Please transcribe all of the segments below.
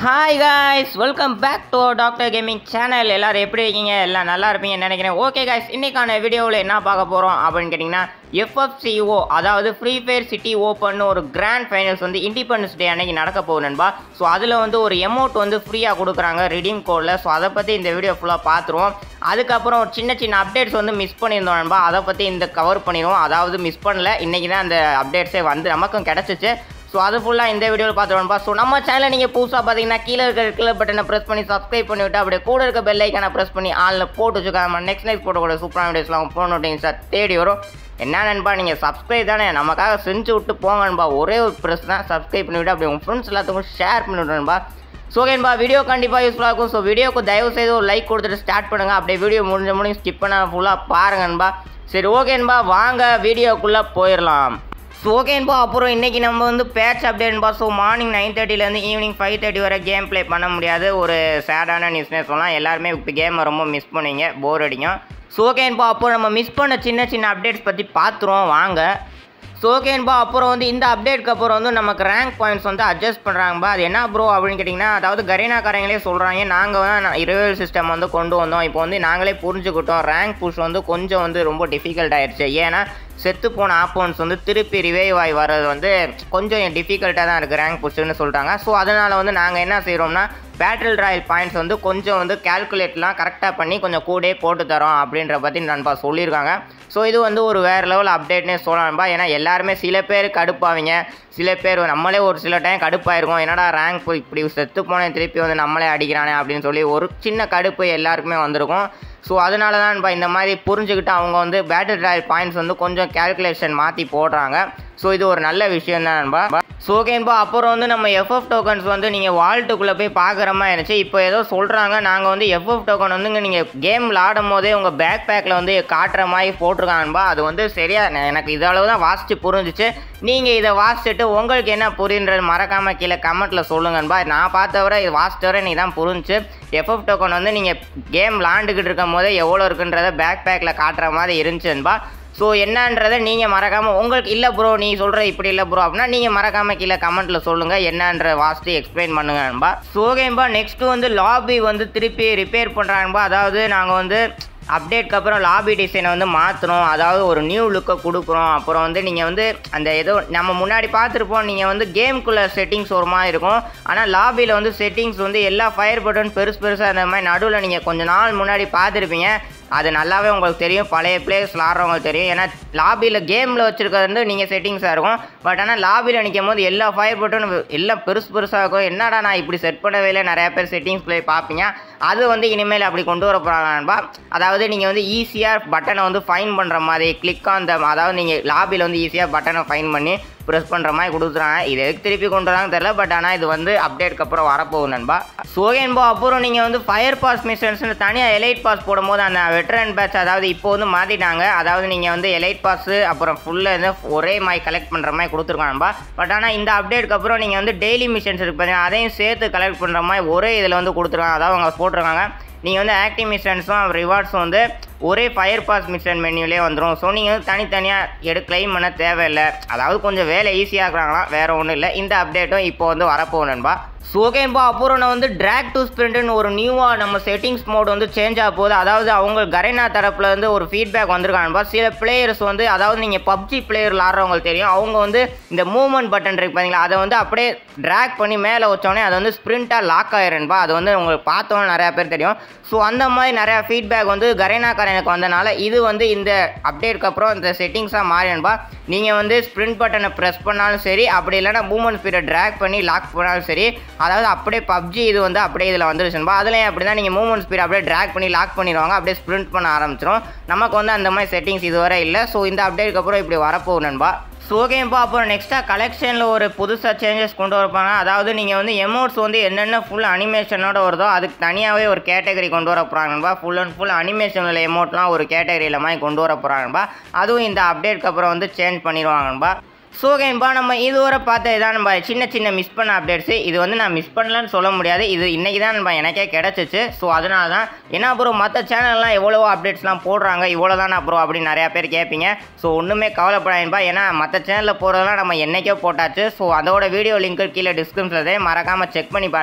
Hi guys welcome back to doctor gaming channel எல்லாரும் எப்படி இருக்கீங்க எல்லாம் நல்லா இருப்பீங்கன்னு நினைக்கிறேன் ஓகே காய்ஸ் இன்னைக்கான வீடியோவில் என்ன பார்க்க போகிறோம் அப்படின்னு கேட்டிங்கன்னா எஃப்எஃப்சிஓ அதாவது ஃப்ரீ ஃபயர் சிட்டி ஓப்பன் ஒரு கிராண்ட் ஃபைனல்ஸ் வந்து இண்டிபெண்டன்ஸ் டே அன்னைக்கு நடக்க போகுது நண்பா ஸோ அதில் வந்து ஒரு எமௌண்ட் வந்து ஃப்ரீயாக கொடுக்குறாங்க ரிடீம் கோடில் ஸோ அதை பற்றி இந்த வீடியோ ஃபுல்லாக பார்த்துருவோம் அதுக்கப்புறம் ஒரு சின்ன சின்ன அப்டேட்ஸ் வந்து மிஸ் பண்ணியிருந்தோம் நண்பா அதை பற்றி இந்த கவர் பண்ணிடுவோம் அதாவது மிஸ் பண்ணல இன்றைக்கி தான் அந்த அப்டேட்ஸே வந்து நமக்கும் கிடச்சிச்சு ஸோ அது ஃபுல்லாக இந்த வீடியோவில் பார்த்துருவோம்ப்பா ஸோ நம்ம சேனலை நீங்கள் புதுசாக பார்த்தீங்கன்னா கீழே இருக்கிற கீழே பட்டனை ப்ரெஸ் பண்ணி சப்ஸ்கிரைப் பண்ணி விட்டு அப்படியே கூட இருக்க பெல் ஐக்கான ப்ரெஸ் பண்ணி ஆளில் போட்டு வச்சுக்காம நெக்ஸ்ட் நெக்ஸ்ட் போட்டு கூட சூப்பரான வீடியோஸ்லாம் போன சார் தேடி வரும் என்ன நண்பா நீங்கள் சப்ஸ்கிரைப் தானே நமக்காக செஞ்சு விட்டு போங்க நண்பா ஒரே ஒரு ப்ரெஸ் தான் சப்ஸ்கிரைப் பண்ணி விட்டு அப்படியே உங்கள் ஃப்ரெண்ட்ஸ் எல்லாத்துக்கும் ஷேர் பண்ணி விட்றேன்பா ஸோ ஓகேன்பா வீடியோ கண்டிப்பாக யூஸ்ஃபுல்லாக இருக்கும் ஸோ வீடியோக்கு தயவு செய்து ஒரு லைக் கொடுத்துட்டு ஸ்டார்ட் பண்ணுங்கள் அப்படியே வீடியோ முடிஞ்ச முடியும் ஸ்கிப் பண்ண ஃபுல்லாக பாருங்கன்பா சரி ஓகேன்பா வாங்க வீடியோக்குள்ளே போயிடலாம் ஸோ ஓகேன்பா அப்புறம் இன்றைக்கி நம்ம வந்து பேட்ச் அப்டேட்பா ஸோ மார்னிங் நைன் தேர்ட்டிலேருந்து ஈவினிங் ஃபைவ் தேர்ட்டி வரை கேம் ப்ளே பண்ண முடியாது ஒரு சேடான நியூஸ்னே சொல்லலாம் எல்லாருமே இப்போ கேமை ரொம்ப மிஸ் பண்ணுவீங்க போர் அடிக்கும் ஸோ ஓகேன்பா அப்போ நம்ம மிஸ் பண்ண சின்ன சின்ன அப்டேட்ஸ் பற்றி பார்த்துருவோம் வாங்க ஸோ ஓகேன்பா அப்புறம் வந்து இந்த அப்டேட்க்கு அப்புறம் வந்து நமக்கு ரேங்க் பாயிண்ட்ஸ் வந்து அட்ஜஸ்ட் பண்ணுறாங்கப்பா அது என்ன ப்ரோ அப்படின்னு கேட்டிங்கன்னா அதாவது கரீனாக்காரங்களே சொல்கிறாங்க நாங்கள் வந்து இருவல் சிஸ்டம் வந்து கொண்டு வந்தோம் இப்போ வந்து நாங்களே புரிஞ்சுக்கிட்டோம் ரேங்க் புஷ் வந்து கொஞ்சம் வந்து ரொம்ப டிஃபிகல்ட் ஆயிடுச்சு ஏன்னா செத்து போன ஆப்போன்ஸ் வந்து திருப்பி ரிவைவ் ஆகி வர்றது வந்து கொஞ்சம் டிஃபிகல்ட்டாக தான் இருக்குது ரேங்க் புஷ்ஷுன்னு சொல்லிட்டாங்க ஸோ அதனால் வந்து நாங்கள் என்ன செய்கிறோம்னா பேட்டில் ராயல் பாயிண்ட்ஸ் வந்து கொஞ்சம் வந்து கேல்குலேட்லாம் கரெக்டாக பண்ணி கொஞ்சம் கூடே போட்டு தரோம் அப்படின்ற பற்றி நண்பா சொல்லியிருக்காங்க ஸோ இது வந்து ஒரு வேறு லெவல் அப்டேட்னே சொல்லலாம்பா ஏன்னா எல்லாருமே சில பேர் கடுப்பாவீங்க சில பேர் நம்மளே ஒரு சில டைம் கடுப்பாயிருக்கும் என்னடா ரேங்க் இப்படி செத்து போனேன் திருப்பி வந்து நம்மளே அடிக்கிறானே அப்படின்னு சொல்லி ஒரு சின்ன கடுப்பு எல்லாருக்குமே வந்திருக்கும் ஸோ அதனால தான் இந்த மாதிரி புரிஞ்சுக்கிட்டு அவங்க வந்து பேட்டில் ராயல் பாயிண்ட்ஸ் வந்து கொஞ்சம் கேல்குலேஷன் மாற்றி போடுறாங்க ஸோ இது ஒரு நல்ல விஷயம் தான் நண்பா ஸோ ஓகேன்பா அப்புறம் வந்து நம்ம எஃப்எஃப் டோக்கன்ஸ் வந்து நீங்கள் வால்ட்டுக்குள்ளே போய் பார்க்குற மாதிரி இருந்துச்சு இப்போ ஏதோ சொல்கிறாங்க நாங்கள் வந்து எஃப்எஃப் டோக்கன் வந்துங்க நீங்கள் கேம் விளாடும் போதே உங்கள் பேக் பேக்கில் வந்து காட்டுற மாதிரி போட்டிருக்காங்கன்பா அது வந்து சரியாக எனக்கு இதளவு தான் வாசித்து புரிஞ்சிச்சு நீங்கள் இதை வாசிச்சுட்டு உங்களுக்கு என்ன புரியுன்றது மறக்காமல் கீழே கமெண்ட்டில் சொல்லுங்கன்பா நான் பார்த்த வரை இது வாசித்த வரை நீ தான் புரிஞ்சு எஃப்எஃப் டோக்கன் வந்து நீங்கள் கேம் விளாண்டுக்கிட்டு இருக்கும் போதே எவ்வளோ இருக்குன்றத பேக் பேக்கில் காட்டுற மாதிரி இருந்துச்சுன்பா ஸோ என்னன்றதை நீங்கள் மறக்காமல் உங்களுக்கு இல்லை ப்ரோ நீ சொல்கிற இப்படி இல்லை ப்ரோ அப்படின்னா நீங்கள் மறக்காமல் கீழே கமெண்ட்டில் சொல்லுங்கள் என்னன்ற வாஸ்ட்டு எக்ஸ்பிளைன் பண்ணுங்கன்பா ஸோ ஓகேம்பா நெக்ஸ்ட்டு வந்து லாபி வந்து திருப்பி ரிப்பேர் பண்ணுறாங்கப்பா அதாவது நாங்கள் வந்து அப்டேட்க்கு அப்புறம் லாபி டிசைனை வந்து மாற்றணும் அதாவது ஒரு நியூ லுக்கை கொடுக்குறோம் அப்புறம் வந்து நீங்கள் வந்து அந்த ஏதோ நம்ம முன்னாடி பார்த்துருப்போம் நீங்கள் வந்து கேம்குள்ளே செட்டிங்ஸ் ஒரு மாதிரி இருக்கும் ஆனால் லாபியில் வந்து செட்டிங்ஸ் வந்து எல்லா ஃபயர் பட்டன் பெருசு பெருசாக அந்த மாதிரி நடுவில் நீங்கள் கொஞ்ச நாள் முன்னாடி பார்த்துருப்பீங்க அது நல்லாவே உங்களுக்கு தெரியும் பழைய பிளேயர்ஸ் விளாட்றவங்களுக்கு தெரியும் ஏன்னா லாபியில் கேமில் வச்சுருக்கிறது வந்து நீங்கள் செட்டிங்ஸாக இருக்கும் பட் ஆனால் லாபியில் நிற்கும் போது எல்லா ஃபயர் பட்டனும் எல்லாம் பெருசு பெருசாக இருக்கும் என்னடா நான் இப்படி செட் பண்ணவே இல்லை நிறையா பேர் செட்டிங்ஸ் ப்ளே பார்ப்பீங்க அது வந்து இனிமேல் அப்படி கொண்டு வர போகிறாங்கன்பா அதாவது நீங்கள் வந்து ஈஸியாக பட்டனை வந்து ஃபைன் பண்ணுற மாதிரி கிளிக் ஆன் த அதாவது நீங்கள் லாபியில் வந்து ஈஸியாக பட்டனை ஃபைன் பண்ணி ப்ரெஸ் பண்ணுற மாதிரி கொடுத்துறாங்க இது எதுக்கு திருப்பி கொண்டு வராங்க தெரில பட் ஆனால் இது வந்து அப்டேட்க்கு அப்புறம் வரப்போகுது நண்பா சோகேன்பா அப்புறம் நீங்கள் வந்து ஃபயர் பாஸ் மிஷன்ஸ்னு தனியாக எலைட் பாஸ் போடும்போது அந்த வெட்டரன் பேட்ச் அதாவது இப்போ வந்து மாற்றிட்டாங்க அதாவது நீங்கள் வந்து எலைட் பாஸு அப்புறம் ஃபுல்லாக வந்து ஒரே மாதிரி கலெக்ட் பண்ணுற மாதிரி கொடுத்துருக்காங்கப்பா பட் ஆனால் இந்த அப்டேட்க்கு அப்புறம் நீங்கள் வந்து டெய்லி மிஷன்ஸ் இருக்கு பார்த்தீங்கன்னா அதையும் சேர்த்து கலெக்ட் பண்ணுற மாதிரி ஒரே இதில் வந்து கொடுத்துருக்காங்க அதாவது அவங்க போட்டிருக்காங்க நீங்கள் வந்து ஆக்டிவ் மிஷன்ஸும் ரிவார்ட்ஸும் வந்து ஒரே ஃபயர் பாஸ் மிஷன் மெனுவிலே வந்துடும் ஸோ நீங்கள் வந்து தனித்தனியாக எடு கிளைம் பண்ண தேவையில்லை அதாவது கொஞ்சம் வேலை ஈஸியாக இருக்கிறாங்களா வேறு ஒன்றும் இல்லை இந்த அப்டேட்டும் இப்போ வந்து வரப்போகணுன்பா ஸோ ஓகேப்பா அப்புறம் நான் வந்து ட்ராக் டு ஸ்பிரிண்ட்னு ஒரு நியூவாக நம்ம செட்டிங்ஸ் மோட் வந்து சேஞ்ச் ஆக போகுது அதாவது அவங்க கரைனா தரப்பில் இருந்து ஒரு ஃபீட்பேக் வந்திருக்காங்கப்பா சில பிளேயர்ஸ் வந்து அதாவது நீங்கள் பப்ஜி பிளேயர் விளாட்றவங்களுக்கு தெரியும் அவங்க வந்து இந்த மூவ்மெண்ட் பட்டன் இருக்கு பார்த்தீங்களா அதை வந்து அப்படியே ட்ராக் பண்ணி மேலே வச்சோடனே அது வந்து ஸ்ப்ரிண்ட்டாக லாக் ஆயிருன்பா அது வந்து உங்களுக்கு பார்த்தோன்னே நிறையா பேர் தெரியும் ஸோ அந்த மாதிரி நிறையா ஃபீட்பேக் வந்து கரைனாக்காரனுக்கு வந்தனால இது வந்து இந்த அப்டேட்க்கு அப்புறம் இந்த செட்டிங்ஸாக மாறினப்பா நீங்கள் வந்து ஸ்ப்ரிண்ட் பட்டனை ப்ரெஸ் பண்ணாலும் சரி அப்படி இல்லைனா மூமெண்ட் ஸ்பீடை ட்ராக் பண்ணி லாக் பண்ணாலும் சரி அதாவது அப்படியே பப்ஜி இது வந்து அப்படியே இதில் வந்துருச்சுன்பா அதுலேயும் அப்படி தான் நீங்கள் மூமெண்ட் ஸ்பீட் அப்படியே ட்ராக் பண்ணி லாக் பண்ணிடுவாங்க அப்படியே ஸ்ப்ரிண்ட் பண்ண ஆரம்பிச்சிடும் நமக்கு வந்து அந்த மாதிரி செட்டிங்ஸ் இதுவரை இல்லை ஸோ இந்த அப்டேட்க்கு அப்புறம் இப்படி வரப்போகுது நண்பா ஸோ ஓகேப்பா அப்புறம் நெக்ஸ்ட்டாக கலெக்ஷனில் ஒரு புதுசாக சேஞ்சஸ் கொண்டு வரப்பாங்க அதாவது நீங்கள் வந்து எமௌண்ட்ஸ் வந்து என்னென்ன ஃபுல் அனிமேஷனோட வருதோ அதுக்கு தனியாகவே ஒரு கேட்டகரி கொண்டு வர போகிறாங்கப்பா ஃபுல் அண்ட் ஃபுல் அனிமேஷனில் எமௌண்ட்லாம் ஒரு கேட்டகரியில் மாதிரி கொண்டு வர போகிறாங்கப்பா அதுவும் இந்த அப்டேட்க்கு அப்புறம் வந்து சேஞ்ச் பண்ணிடுவாங்கப்பா ஸோ கேம்பா நம்ம இதுவரை பார்த்த இதான் நம்ம சின்ன சின்ன மிஸ் பண்ண அப்டேட்ஸு இது வந்து நான் மிஸ் பண்ணலன்னு சொல்ல முடியாது இது இன்றைக்கி தான் நம்ம எனக்கே கிடச்சிச்சு ஸோ அதனால தான் ஏன்னா அப்புறம் மற்ற சேனல்லாம் எவ்வளவோ அப்டேட்ஸ்லாம் போடுறாங்க இவ்வளோ தானே அப்புறம் அப்படின்னு நிறையா பேர் கேட்பீங்க ஸோ ஒன்றுமே கவலைப்படாதீங்கப்பா ஏன்னா மற்ற சேனலில் போடுறதெல்லாம் நம்ம என்றைக்கோ போட்டாச்சு ஸோ அதோட வீடியோ லிங்க்கு கீழே டிஸ்கிரிப்ஷனில் மறக்காமல் செக் பண்ணி பாருங்கள்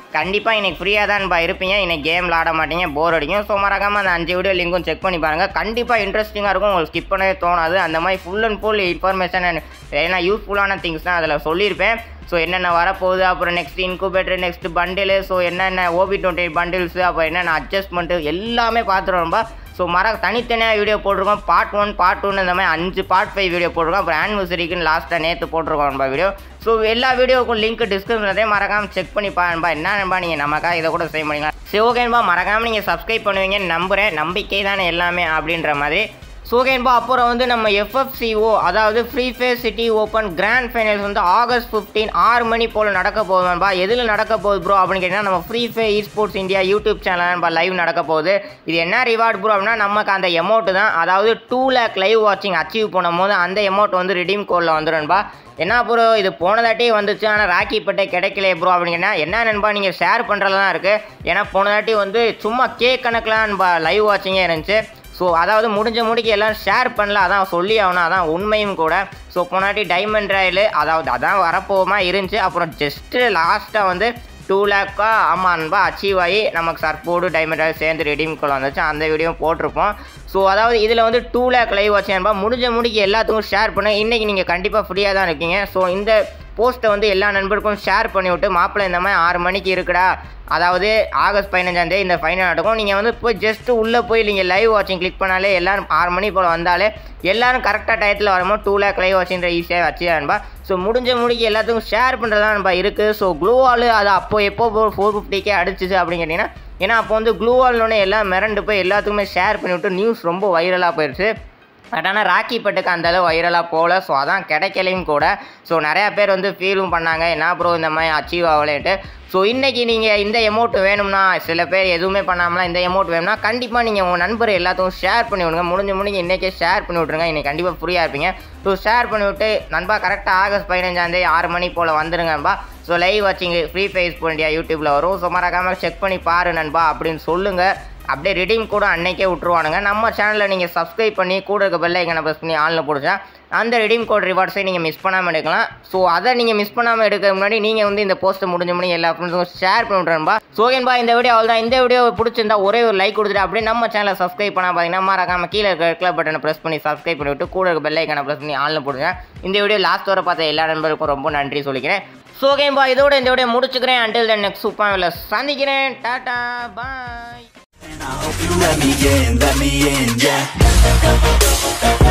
கண்டிப்பாக இன்னைக்கு ஃப்ரீயாக தான் நண்பா இருப்பீங்க இன்னைக்கு கேம் விளாட மாட்டீங்க போர் அடிக்கும் ஸோ மறக்காமல் அந்த அஞ்சு வீடியோ லிங்க்கும் செக் பண்ணி பாருங்கள் கண்டிப்பாக இன்ட்ரெஸ்டிங்காக இருக்கும் உங்களுக்கு ஸ்கிப் பண்ணவே தோணாது அந்த மாதிரி full and full information and ஏன்னா யூஸ்ஃபுல்லான திங்ஸ் தான் அதில் சொல்லியிருப்பேன் ஸோ என்னென்ன வரப்போகுது அப்புறம் next incubator next bundle so என்னென்ன ஓபி டுவெண்ட்டி பண்டில்ஸு அப்புறம் என்னென்ன அட்ஜஸ்ட்மெண்ட்டு எல்லாமே பார்த்துருவோம்பா ஸோ மற தனித்தனியாக வீடியோ போட்டிருக்கோம் பார்ட் ஒன் பார்ட் ஒன் இந்த மாதிரி அஞ்சு பார்ட் ஃபைவ் வீடியோ போட்டிருக்கோம் அப்புறம் ஆனிவர்சரிக்குன்னு லாஸ்ட்டாக நேற்று போட்டிருக்கோம் நண்பா வீடியோ ஸோ எல்லா வீடியோக்கும் லிங்க் டிஸ்கிரிப்ஷன்லேயே மறக்காமல் செக் பண்ணி பாருப்பா என்ன நண்பா நீங்கள் நமக்காக இதை கூட செய்ய முடியுங்களா சரி ஓகேன்பா மறக்காமல் நீங்கள் சப்ஸ்கிரைப் பண்ணுவீங்கன்னு நம்புகிறேன் நம்பிக்கை தானே எல்லாமே அப்படின்ற மாதிரி சோகேன்பா அப்புறம் வந்து நம்ம எஃப்எஃப்சிஓ அதாவது free fire city open grand finals வந்து ஆகஸ்ட் ஃபிஃப்டீன் ஆறு மணி போல் நடக்க போகுதுன்பா எதில் நடக்க போகுது ப்ரோ அப்படின்னு கேட்டிங்கன்னா நம்ம free fire esports India YouTube சேனல்பா லைவ் நடக்க போகுது இது என்ன ரிவார்ட் ப்ரோ அப்படின்னா நமக்கு அந்த எமௌண்ட் தான் அதாவது டூ லேக் லைவ் வாட்சிங் அச்சீவ் பண்ணும்போது அந்த எமௌண்ட் வந்து ரிடீம் கோடில் வந்துடும்பா என்ன ப்ரோ இது போனதாட்டி வந்துச்சு ஆனால் ராக்கி பட்டே கிடைக்கல ப்ரோ அப்படிங்கன்னா என்ன நண்பா நீங்கள் ஷேர் பண்ணுறதுல தான் இருக்குது ஏன்னா போனதாட்டி வந்து சும்மா கே கணக்கில் நண்பா லைவ் வாட்சிங்கே இருந்துச்சு ஸோ அதாவது முடிஞ்ச முடிக்க எல்லாம் ஷேர் பண்ணல அதான் சொல்லி ஆகணும் அதான் உண்மையும் கூட ஸோ போனாட்டி டைமண்ட் ராயலு அதாவது அதான் வரப்போமா இருந்துச்சு அப்புறம் ஜஸ்ட்டு லாஸ்ட்டாக வந்து டூ லேக்கா ஆமாம் அன்பா அச்சீவ் ஆகி நமக்கு சர்போர்டு டைமண்ட் ராயல் சேர்ந்து ரெடீம் கொள்ள வந்துச்சு அந்த வீடியோ போட்டிருப்போம் ஸோ அதாவது இதில் வந்து டூ லேக் லைவ் வச்சு அன்பா முடிஞ்ச முடிக்க எல்லாத்துக்கும் ஷேர் பண்ண இன்றைக்கி நீங்கள் கண்டிப்பாக ஃப்ரீயாக தான் இருக்கீங்க ஸோ இந்த போஸ்ட்டை வந்து எல்லா நண்பருக்கும் ஷேர் பண்ணி விட்டு மாப்பிள்ளை இந்த மாதிரி ஆறு மணிக்கு இருக்குடா அதாவது ஆகஸ்ட் பதினஞ்சாந்தேதி இந்த ஃபைனல் நடக்கும் நீங்கள் வந்து போய் ஜஸ்ட்டு உள்ளே போய் நீங்கள் லைவ் வாட்சிங் கிளிக் பண்ணாலே எல்லோரும் ஆறு மணி போல் வந்தாலே எல்லாரும் கரெக்டாக டயத்தில் வரும்போது டூ லேக் லைவ் வாட்சிங்கிற ஈஸியாக வச்சுதான்பா ஸோ முடிஞ்ச முடிக்க எல்லாத்துக்கும் ஷேர் பண்ணுறதா நண்பா இருக்குது ஸோ க்ளூவால் அது அப்போ எப்போ ஃபோர் ஃபிஃப்டிக்கே அடிச்சிச்சு அப்படின்னு கேட்டிங்கன்னா ஏன்னா அப்போ வந்து க்ளூவால்னு எல்லாம் மிரண்டு போய் எல்லாத்துக்குமே ஷேர் பண்ணிவிட்டு நியூஸ் ரொம்ப வைரலாக போயிடுச்சு பட் ஆனால் ராக்கி பட்டுக்கு அந்தளவு வைரலாக போகல ஸோ அதான் கிடைக்கலையும் கூட ஸோ நிறையா பேர் வந்து ஃபீலும் பண்ணாங்க என்ன ப்ரோ இந்த மாதிரி அச்சீவ் ஆகலேன்ட்டு ஸோ இன்றைக்கி நீங்கள் இந்த எமௌண்ட் வேணும்னா சில பேர் எதுவுமே பண்ணாமலாம் இந்த எமௌண்ட் வேணும்னா கண்டிப்பாக நீங்கள் உங்கள் நண்பர் எல்லாத்துக்கும் ஷேர் பண்ணி விடுங்க முடிஞ்ச முடிஞ்சு இன்றைக்கே ஷேர் பண்ணி விட்ருங்க இன்றைக்கி கண்டிப்பாக ஃப்ரீயாக இருப்பீங்க ஸோ ஷேர் பண்ணி விட்டு நண்பா கரெக்டாக ஆகஸ்ட் பதினஞ்சாந்தேதி ஆறு மணி போல் வந்துருங்க நண்பா ஸோ லைவ் வாட்சிங் ஃப்ரீ ஃபேஸ் பண்ணியா யூடியூப்பில் வரும் ஸோ மறக்காமல் செக் பண்ணி பாரு நண்பா அப்படின்னு சொல்லுங்கள் அப்படியே ரிடீம் கூட அன்னைக்கே விட்ருவானுங்க நம்ம சேனலில் நீங்கள் சப்ஸ்கிரைப் பண்ணி கூட இருக்க பெல் ஐக்கனை ப்ரெஸ் பண்ணி ஆனில் பிடிச்சா அந்த ரிடீம் கோட் ரிவார்ட்ஸை நீங்கள் மிஸ் பண்ணாமல் எடுக்கலாம் ஸோ அதை நீங்கள் மிஸ் பண்ணாமல் எடுக்க முன்னாடி நீங்கள் வந்து இந்த போஸ்ட்டை முடிஞ்ச முடியும் எல்லா ஃப்ரெண்ட்ஸுக்கும் ஷேர் பண்ணிவிட்றேன்பா சோகன்பா இந்த வீடியோ அவ்வளோ தான் இந்த வீடியோ பிடிச்சிருந்தா ஒரே ஒரு லைக் கொடுத்துட்டு அப்படியே நம்ம சேனலை சப்ஸ்கிரைப் பண்ணால் பார்த்தீங்கன்னா மறக்காம கீழே இருக்க கிளப் பட்டனை ப்ரெஸ் பண்ணி சப்ஸ்கிரைப் பண்ணிவிட்டு கூட இருக்க பெல் ஐக்கனை ப்ரெஸ் பண்ணி ஆனில் போடுங்க இந்த வீடியோ லாஸ்ட் வர பார்த்த எல்லா நண்பருக்கும் ரொம்ப நன்றி சொல்லிக்கிறேன் ஸோ கேம்பா இதோட இந்த வீடியோ முடிச்சுக்கிறேன் அண்டில் தென் நெக்ஸ்ட் சூப்பர் சந்திக்கிறேன் டாட்டா bye And I hope you let me in, let me in, yeah.